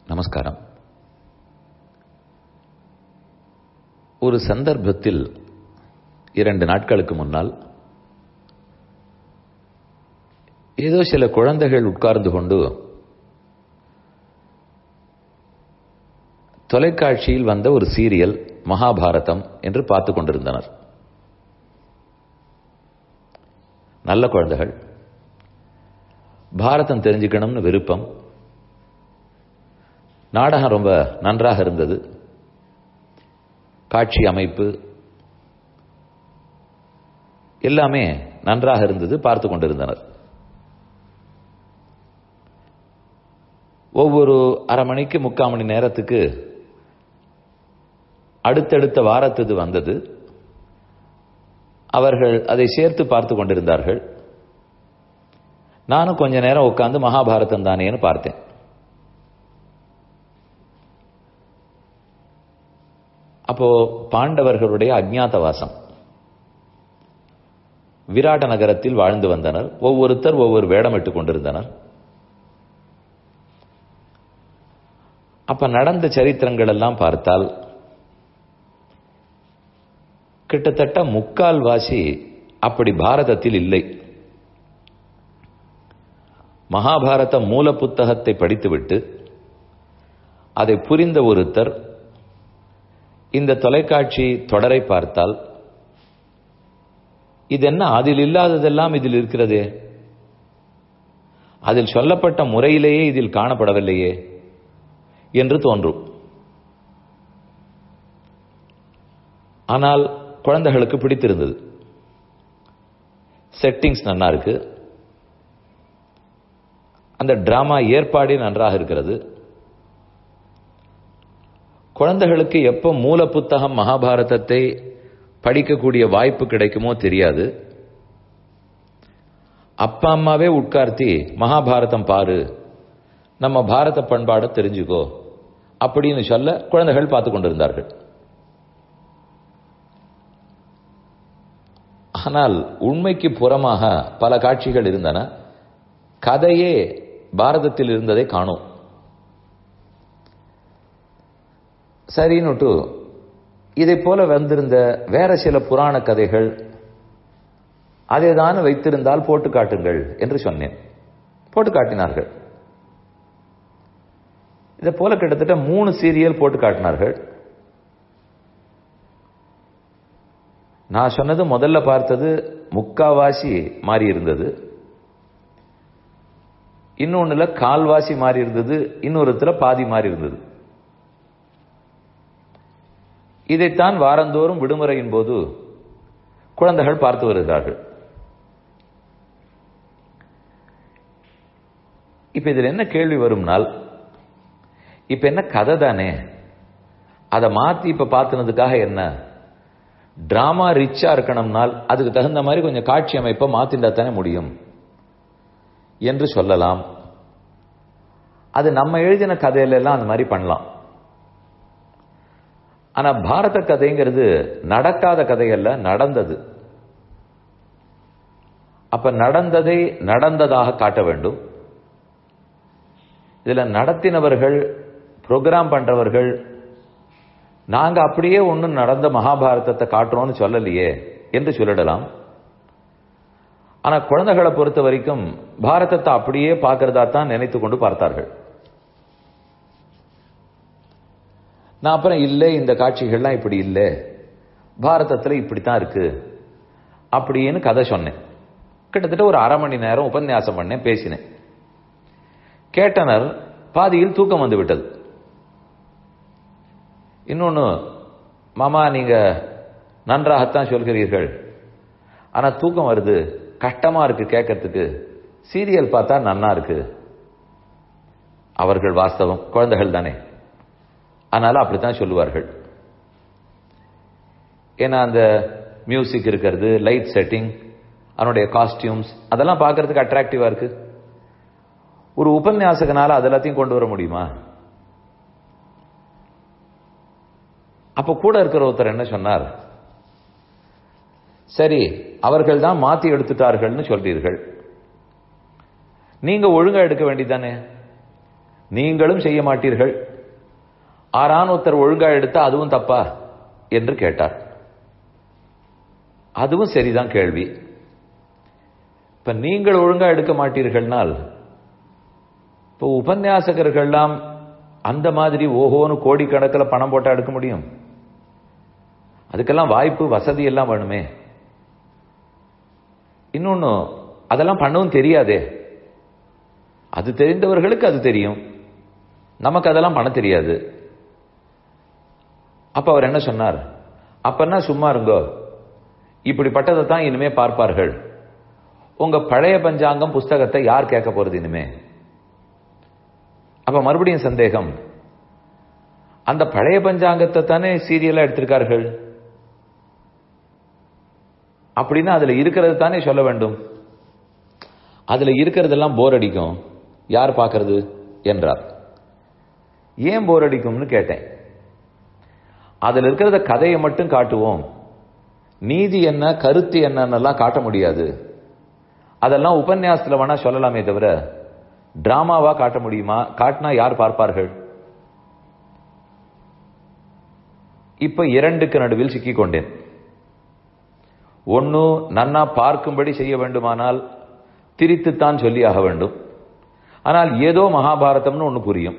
நமஸ்காரம் ஒரு சந்தர்ப்பத்தில் இரண்டு நாட்களுக்கு முன்னால் ஏதோ சில குழந்தைகள் உட்கார்ந்து கொண்டு தொலைக்காட்சியில் வந்த ஒரு சீரியல் மகாபாரதம் என்று பார்த்து கொண்டிருந்தனர் நல்ல குழந்தைகள் பாரதம் தெரிஞ்சுக்கணும்னு விருப்பம் நாடகம் ரொம்ப நன்றாக இருந்தது காட்சி அமைப்பு எல்லாமே நன்றாக இருந்தது பார்த்து கொண்டிருந்தனர் ஒவ்வொரு அரை மணிக்கு முக்கால் மணி நேரத்துக்கு அடுத்தடுத்த வாரத்தது வந்தது அவர்கள் அதை சேர்த்து பார்த்து கொண்டிருந்தார்கள் நானும் கொஞ்ச நேரம் உட்கார்ந்து மகாபாரதம் தானேன்னு பார்த்தேன் அப்போ பாண்டவர்களுடைய அஜ்ஞாதவாசம் விராட நகரத்தில் வாழ்ந்து வந்தனர் ஒவ்வொருத்தர் ஒவ்வொரு வேடமிட்டுக் கொண்டிருந்தனர் அப்ப நடந்த சரித்திரங்கள் எல்லாம் பார்த்தால் கிட்டத்தட்ட முக்கால் வாசி அப்படி பாரதத்தில் இல்லை மகாபாரத மூல புத்தகத்தை படித்துவிட்டு அதை புரிந்த ஒருத்தர் இந்த தொலைக்காட்சி தொடரை பார்த்தால் இது என்ன அதில் இல்லாததெல்லாம் இதில் இருக்கிறதே அதில் சொல்லப்பட்ட முறையிலேயே இதில் காணப்படவில்லையே என்று தோன்றும் ஆனால் குழந்தைகளுக்கு பிடித்திருந்தது செட்டிங்ஸ் நன்னா இருக்கு அந்த டிராமா ஏற்பாடே நன்றாக இருக்கிறது குழந்தைகளுக்கு எப்போ மூல புத்தகம் மகாபாரதத்தை படிக்கக்கூடிய வாய்ப்பு கிடைக்குமோ தெரியாது அப்பா அம்மாவே உட்கார்த்தி மகாபாரதம் பாரு நம்ம பாரத பண்பாடை தெரிஞ்சுக்கோ அப்படின்னு சொல்ல குழந்தைகள் பார்த்து கொண்டிருந்தார்கள் ஆனால் உண்மைக்கு புறமாக பல காட்சிகள் இருந்தன கதையே பாரதத்தில் இருந்ததை காணும் சரின்னுட்டு இதை போல வந்திருந்த வேற சில புராண கதைகள் அதை தான் வைத்திருந்தால் போட்டு காட்டுங்கள் என்று சொன்னேன் போட்டு காட்டினார்கள் இதை போல கிட்டத்தட்ட மூணு சீரியல் போட்டு காட்டினார்கள் நான் சொன்னது முதல்ல பார்த்தது முக்காவாசி மாறி இருந்தது இன்னொன்னுல கால்வாசி மாறி இருந்தது இன்னொருத்துல பாதி மாறி இருந்தது இதைத்தான் வாரந்தோறும் விடுமுறையின் போது குழந்தைகள் பார்த்து வருகிறார்கள் இப்ப இதில் என்ன கேள்வி வரும்னால் இப்ப என்ன கதை தானே அதை மாத்தி இப்ப பார்த்துனதுக்காக என்ன டிராமா ரிச்சா இருக்கணும்னால் அதுக்கு தகுந்த மாதிரி கொஞ்சம் காட்சி அமைப்பை மாத்திண்டா தானே முடியும் என்று சொல்லலாம் அது நம்ம எழுதின கதையில எல்லாம் அந்த மாதிரி பண்ணலாம் ஆனா பாரத கதைங்கிறது நடக்காத கதையல்ல நடந்தது அப்ப நடந்ததை நடந்ததாக காட்ட வேண்டும் இதுல நடத்தினவர்கள் ப்ரோக்ராம் பண்றவர்கள் நாங்க அப்படியே ஒன்னும் நடந்த மகாபாரதத்தை காட்டுறோம்னு சொல்லலையே என்று சொல்லிடலாம் ஆனா குழந்தைகளை பொறுத்த வரைக்கும் பாரதத்தை அப்படியே பார்க்கறதா தான் நினைத்து கொண்டு பார்த்தார்கள் நான் அப்புறம் இல்லை இந்த காட்சிகள்லாம் இப்படி இல்லை பாரதத்தில் இப்படித்தான் இருக்கு அப்படின்னு கதை சொன்னேன் கிட்டத்தட்ட ஒரு அரை மணி நேரம் உபன்யாசம் பண்ணேன் பேசினேன் கேட்டனர் பாதியில் தூக்கம் வந்து விட்டது இன்னொன்று மாமா நீங்க நன்றாகத்தான் சொல்கிறீர்கள் ஆனா தூக்கம் வருது கஷ்டமா இருக்கு கேட்கறதுக்கு சீரியல் பார்த்தா நன்னா இருக்கு அவர்கள் வாஸ்தவம் குழந்தைகள் தானே அதனால அப்படித்தான் சொல்லுவார்கள் ஏன்னா அந்த மியூசிக் இருக்கிறது லைட் செட்டிங் அவனுடைய காஸ்டியூம்ஸ் அதெல்லாம் பார்க்கறதுக்கு அட்ராக்டிவா இருக்கு ஒரு உபன்யாசகனால அது எல்லாத்தையும் கொண்டு வர முடியுமா அப்ப கூட இருக்கிற ஒருத்தர் என்ன சொன்னார் சரி அவர்கள் தான் மாத்தி எடுத்துட்டார்கள்னு சொல்றீர்கள் நீங்க ஒழுங்கா எடுக்க வேண்டியதானே நீங்களும் செய்ய மாட்டீர்கள் ஆறான் ஒருத்தர் ஒழுங்கா எடுத்தா அதுவும் தப்பா என்று கேட்டார் அதுவும் சரிதான் கேள்வி இப்ப நீங்கள் ஒழுங்கா எடுக்க மாட்டீர்கள்னால் இப்போ உபன்யாசகர்கள்லாம் அந்த மாதிரி ஓஹோன்னு கோடிக்கணக்கில் பணம் போட்டா எடுக்க முடியும் அதுக்கெல்லாம் வாய்ப்பு வசதி எல்லாம் வேணுமே இன்னொன்னு அதெல்லாம் பண்ணவும் தெரியாதே அது தெரிந்தவர்களுக்கு அது தெரியும் நமக்கு அதெல்லாம் பண்ண தெரியாது அப்ப அவர் என்ன சொன்னார் அப்பன்னா சும்மா இருங்கோ இப்படிப்பட்டதை தான் இனிமே பார்ப்பார்கள் உங்க பழைய பஞ்சாங்கம் புஸ்தகத்தை யார் கேட்க போறது இனிமே அப்ப மறுபடியும் சந்தேகம் அந்த பழைய பஞ்சாங்கத்தை தானே சீரியலா எடுத்திருக்கார்கள் அப்படின்னா அதுல இருக்கிறது தானே சொல்ல வேண்டும் அதுல இருக்கிறதெல்லாம் போர் அடிக்கும் யார் பார்க்கறது என்றார் ஏன் போர் அடிக்கும்னு கேட்டேன் அதுல இருக்கிறத கதையை மட்டும் காட்டுவோம் நீதி என்ன கருத்து என்னன்னெல்லாம் காட்ட முடியாது அதெல்லாம் உபன்யாசத்துல வேணா சொல்லலாமே தவிர டிராமாவா காட்ட முடியுமா காட்டினா யார் பார்ப்பார்கள் இப்ப இரண்டுக்கு நடுவில் சிக்கிக் கொண்டேன் ஒன்னு நன்னா பார்க்கும்படி செய்ய வேண்டுமானால் திரித்துத்தான் சொல்லி ஆக வேண்டும் ஆனால் ஏதோ மகாபாரதம்னு ஒன்று புரியும்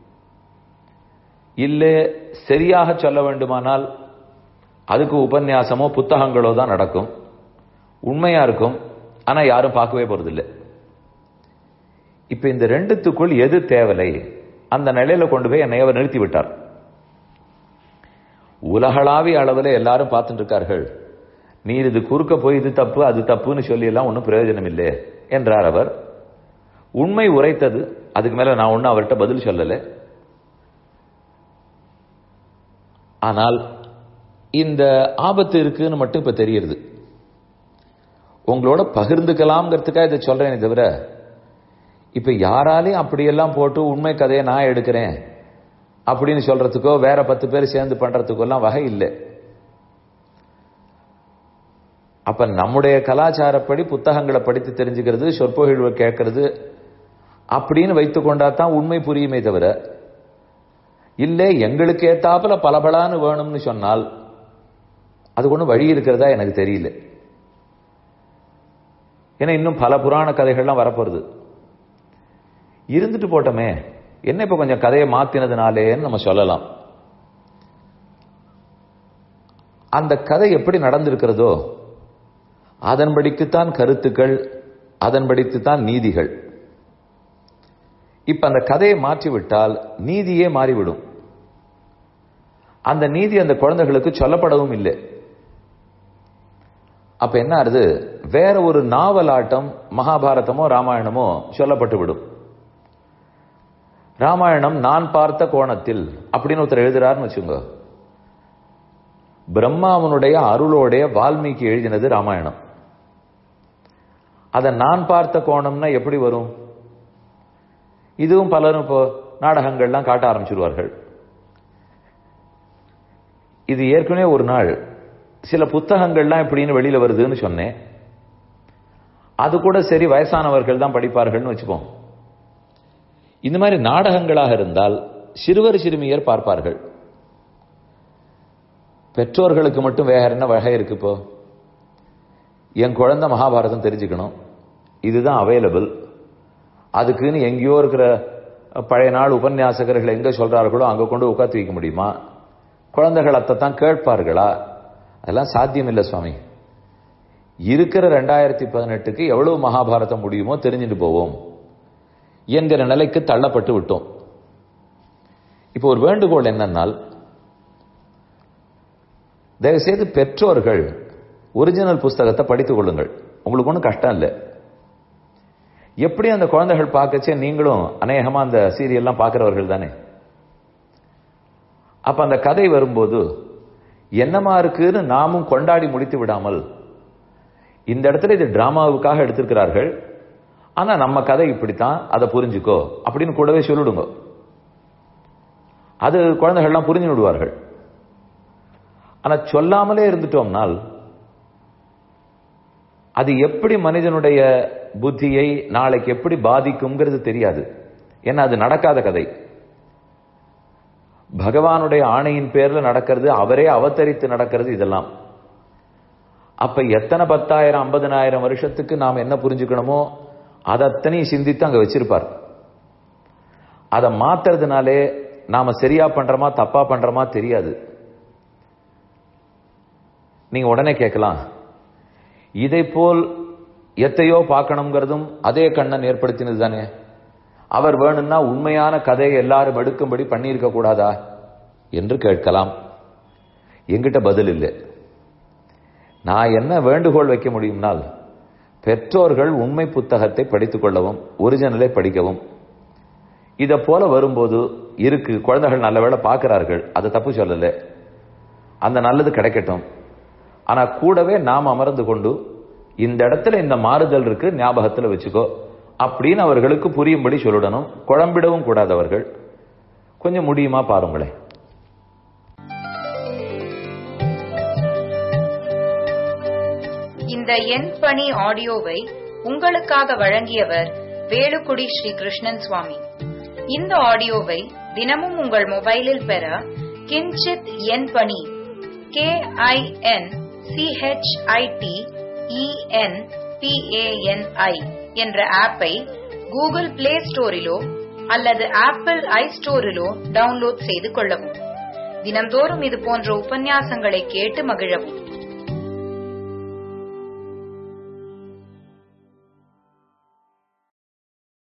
இல்லை சரியாக சொல்ல வேண்டுமானால் அதுக்கு உபன்யாசமோ புத்தகங்களோ தான் நடக்கும் உண்மையா இருக்கும் ஆனா யாரும் பார்க்கவே போறதில்லை இப்ப இந்த ரெண்டுத்துக்குள் எது தேவலை அந்த நிலையில கொண்டு போய் என்னை அவர் நிறுத்தி விட்டார் உலகளாவிய அளவில் எல்லாரும் பார்த்துட்டு இருக்கார்கள் நீர் இது குறுக்க போய் இது தப்பு அது தப்புன்னு சொல்லி எல்லாம் ஒன்றும் பிரயோஜனம் இல்லை என்றார் அவர் உண்மை உரைத்தது அதுக்கு மேல நான் ஒன்றும் அவர்கிட்ட பதில் சொல்லலை ஆனால் இந்த ஆபத்து இருக்குன்னு மட்டும் இப்ப தெரியுது உங்களோட பகிர்ந்துக்கலாம்ங்கிறதுக்காக இதை சொல்றேனே தவிர இப்ப யாராலையும் அப்படியெல்லாம் போட்டு உண்மை கதையை நான் எடுக்கிறேன் அப்படின்னு சொல்றதுக்கோ வேற பத்து பேர் சேர்ந்து பண்றதுக்கோ எல்லாம் வகை இல்லை அப்ப நம்முடைய கலாச்சாரப்படி புத்தகங்களை படித்து தெரிஞ்சுக்கிறது சொற்பொழிவு கேட்கறது அப்படின்னு வைத்துக் கொண்டா தான் உண்மை புரியுமே தவிர இல்லை எங்களுக்கு ஏத்தாப்புல பலபலான்னு வேணும்னு சொன்னால் அது ஒன்றும் வழி இருக்கிறதா எனக்கு தெரியல ஏன்னா இன்னும் பல புராண கதைகள்லாம் வரப்போறது இருந்துட்டு போட்டோமே என்ன இப்ப கொஞ்சம் கதையை மாத்தினதுனாலேன்னு நம்ம சொல்லலாம் அந்த கதை எப்படி நடந்திருக்கிறதோ அதன்படிக்குத்தான் கருத்துக்கள் அதன்படித்துத்தான் நீதிகள் இப்ப அந்த கதையை மாற்றிவிட்டால் நீதியே மாறிவிடும் அந்த நீதி அந்த குழந்தைகளுக்கு சொல்லப்படவும் இல்லை அப்ப என்ன ஆறுது வேற ஒரு நாவலாட்டம் மகாபாரதமோ ராமாயணமோ சொல்லப்பட்டு விடும் ராமாயணம் நான் பார்த்த கோணத்தில் அப்படின்னு ஒருத்தர் எழுதுறாருன்னு வச்சுங்க பிரம்மாவனுடைய அருளோடைய வால்மீகி எழுதினது ராமாயணம் அதை நான் பார்த்த கோணம்னா எப்படி வரும் இதுவும் பலரும் இப்போ நாடகங்கள்லாம் காட்ட ஆரம்பிச்சிருவார்கள் இது ஏற்கனவே ஒரு நாள் சில புத்தகங்கள்லாம் இப்படின்னு வெளியில வருதுன்னு சொன்னேன் அது கூட சரி வயசானவர்கள் தான் படிப்பார்கள்னு வச்சுப்போம் இந்த மாதிரி நாடகங்களாக இருந்தால் சிறுவர் சிறுமியர் பார்ப்பார்கள் பெற்றோர்களுக்கு மட்டும் வேற என்ன வகை இருக்கு இப்போ என் குழந்தை மகாபாரதம் தெரிஞ்சுக்கணும் இதுதான் அவைலபிள் அதுக்குன்னு எங்கேயோ இருக்கிற பழைய நாள் உபன்யாசகர்கள் எங்க சொல்றார்களோ அங்க கொண்டு உட்காந்து வைக்க முடியுமா குழந்தைகள் அத்தைத்தான் கேட்பார்களா அதெல்லாம் சாத்தியம் இல்லை சுவாமி இருக்கிற ரெண்டாயிரத்தி பதினெட்டுக்கு எவ்வளவு மகாபாரதம் முடியுமோ தெரிஞ்சுட்டு போவோம் என்கிற நிலைக்கு தள்ளப்பட்டு விட்டோம் இப்போ ஒரு வேண்டுகோள் என்னன்னால் தயவுசெய்து பெற்றோர்கள் ஒரிஜினல் புஸ்தகத்தை படித்துக் கொள்ளுங்கள் உங்களுக்கு ஒன்றும் கஷ்டம் இல்லை எப்படி அந்த குழந்தைகள் பார்க்கச்சே நீங்களும் அநேகமா அந்த சீரியல்லாம் பார்க்கிறவர்கள் தானே அப்ப அந்த கதை வரும்போது என்னமா இருக்குன்னு நாமும் கொண்டாடி முடித்து விடாமல் இந்த இடத்துல இது டிராமாவுக்காக எடுத்திருக்கிறார்கள் ஆனா நம்ம கதை இப்படித்தான் அதை புரிஞ்சுக்கோ அப்படின்னு கூடவே சொல்லிடுங்க அது குழந்தைகள்லாம் புரிஞ்சு விடுவார்கள் ஆனா சொல்லாமலே இருந்துட்டோம்னால் அது எப்படி மனிதனுடைய புத்தியை நாளைக்கு எப்படி பாதிக்குங்கிறது தெரியாது ஏன்னா அது நடக்காத கதை பகவானுடைய ஆணையின் பேர்ல நடக்கிறது அவரே அவதரித்து நடக்கிறது இதெல்லாம் அப்ப எத்தனை பத்தாயிரம் ஐம்பதனாயிரம் வருஷத்துக்கு நாம் என்ன புரிஞ்சுக்கணுமோ அதை அத்தனையும் சிந்தித்து அங்க வச்சிருப்பார் அதை மாத்துறதுனாலே நாம சரியா பண்றோமா தப்பா பண்றோமா தெரியாது நீங்க உடனே கேட்கலாம் இதை போல் எத்தையோ பார்க்கணுங்கிறதும் அதே கண்ணன் ஏற்படுத்தினது தானே அவர் வேணும்னா உண்மையான கதையை எல்லாரும் எடுக்கும்படி பண்ணியிருக்க கூடாதா என்று கேட்கலாம் எங்கிட்ட பதில் இல்லை நான் என்ன வேண்டுகோள் வைக்க முடியும்னால் பெற்றோர்கள் உண்மை புத்தகத்தை படித்துக் கொள்ளவும் ஒரிஜினலை படிக்கவும் இத போல வரும்போது இருக்கு குழந்தைகள் நல்ல வேளை பார்க்கிறார்கள் அதை தப்பு சொல்லல அந்த நல்லது கிடைக்கட்டும் ஆனா கூடவே நாம் அமர்ந்து கொண்டு இந்த இடத்துல இந்த மாறுதல் இருக்கு ஞாபகத்துல வச்சுக்கோ அப்படின்னு அவர்களுக்கு புரியும்படி சொல்லிடணும் குழம்பிடவும் கூடாதவர்கள் கொஞ்சம் முடியுமா பாருங்களேன் இந்த எண் பணி ஆடியோவை உங்களுக்காக வழங்கியவர் வேலுக்குடி ஸ்ரீ கிருஷ்ணன் சுவாமி இந்த ஆடியோவை தினமும் உங்கள் மொபைலில் பெற கிஞ்சித் எண் பணி கே ஐ என் சிஹெச்ஐடி இஎன் பிஏஎன்ஐ என்ற ஆப்பை கூகுள் பிளே ஸ்டோரிலோ அல்லது ஆப்பிள் ஐ ஸ்டோரிலோ டவுன்லோட் செய்து கொள்ளவும் தினம்தோறும் இது போன்ற உபன்யாசங்களை கேட்டு மகிழவும்